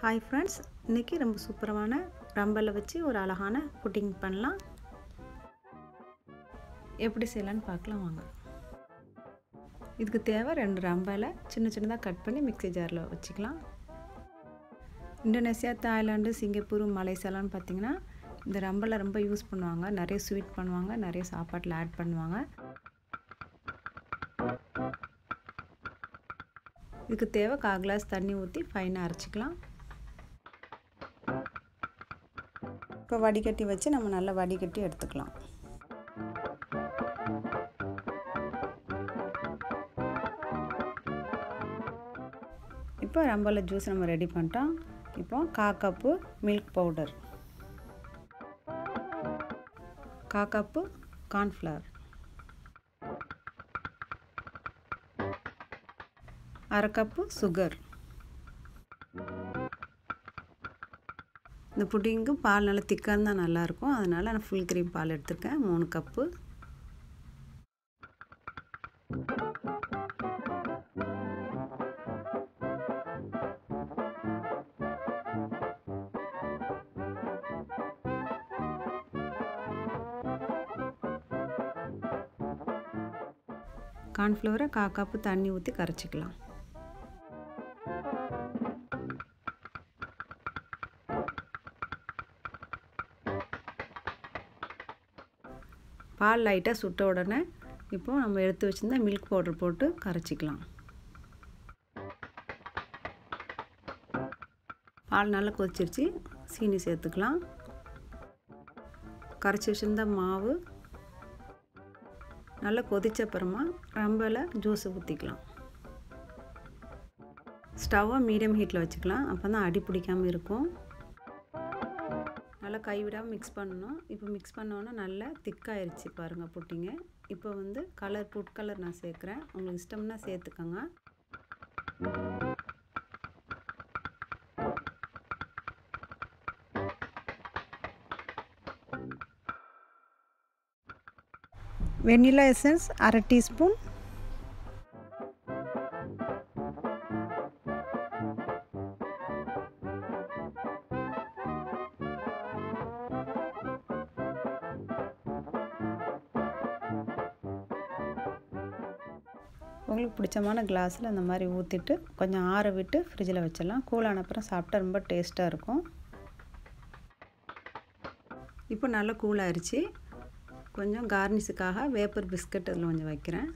hi friends இன்றைக்கி ரொம்ப சூப்பரமான ரம்பலை வச்சு ஒரு அழகான புட்டிங் பண்ணலாம் எப்படி செய்யலான்னு பார்க்கலாம் வாங்க இதுக்கு தேவை ரெண்டு ரம்பலை சின்ன சின்னதாக கட் பண்ணி மிக்ஸி ஜாரில் வச்சுக்கலாம் இந்தோனேசியா தாய்லாந்து சிங்கப்பூர் மலேசியாலான்னு பார்த்தீங்கன்னா இந்த ரம்பலை ரொம்ப யூஸ் பண்ணுவாங்க நிறைய ஸ்வீட் பண்ணுவாங்க நிறைய சாப்பாட்டில் ஆட் பண்ணுவாங்க இதுக்கு தேவை கால் கிளாஸ் தண்ணி ஊற்றி ஃபைனாக அரைச்சிக்கலாம் இப்போ வடிகட்டி வச்சு நம்ம நல்லா வடிகட்டி எடுத்துக்கலாம் இப்போ ரம்பல ஜூஸ் நம்ம ரெடி பண்ணிட்டோம் இப்போ கா கப்பு மில்க் பவுடர் கா கப்பு கார்ன்ஃப்ளவர் அரை கப்பு சுகர் இந்த புட்டிங்க்கு பால் நல்லா திக்காக இருந்தால் நல்லாயிருக்கும் அதனால் நான் ஃபுல் க்ரீம் பால் எடுத்திருக்கேன் மூணு கப்பு கார்ன்ஃப்ளவரை கா கப்பு தண்ணி ஊற்றி கரைச்சிக்கலாம் பால் லைட்டாக சுட்ட உடனே இப்போது நம்ம எடுத்து வச்சுருந்தா மில்க் பவுடர் போட்டு கரைச்சிக்கலாம் பால் நல்லா கொதிச்சிருச்சு சீனி சேர்த்துக்கலாம் கரைச்சி வச்சுருந்த மாவு நல்லா கொதிச்ச அப்புறமா ரம்பல ஜூஸை ஊற்றிக்கலாம் ஸ்டவ்வை மீடியம் ஹீட்டில் வச்சுக்கலாம் அப்போ தான் அடி பிடிக்காமல் இருக்கும் நல்லா கைவிடாமல் மிக்ஸ் பண்ணணும் இப்போ மிக்ஸ் பண்ணோன்னா நல்லா திக்காயிருச்சு பாருங்கள் புட்டிங்க இப்போ வந்து கலர் ஃபுட் கலர் நான் சேர்க்குறேன் உங்களுக்கு இஷ்டம்னா சேர்த்துக்கோங்க வெண்ணிலா எசன்ஸ் அரை டீஸ்பூன் உங்களுக்கு பிடிச்சமான கிளாஸில் அந்த மாதிரி ஊற்றிட்டு கொஞ்சம் ஆற விட்டு ஃப்ரிட்ஜில் வச்சிடலாம் கூலான அப்புறம் சாப்பிட்டா ரொம்ப டேஸ்ட்டாக இருக்கும் இப்போ நல்லா கூலாயிருச்சு கொஞ்சம் கார்னிஷுக்காக வேப்பர் பிஸ்கட் அதில் கொஞ்சம் வைக்கிறேன்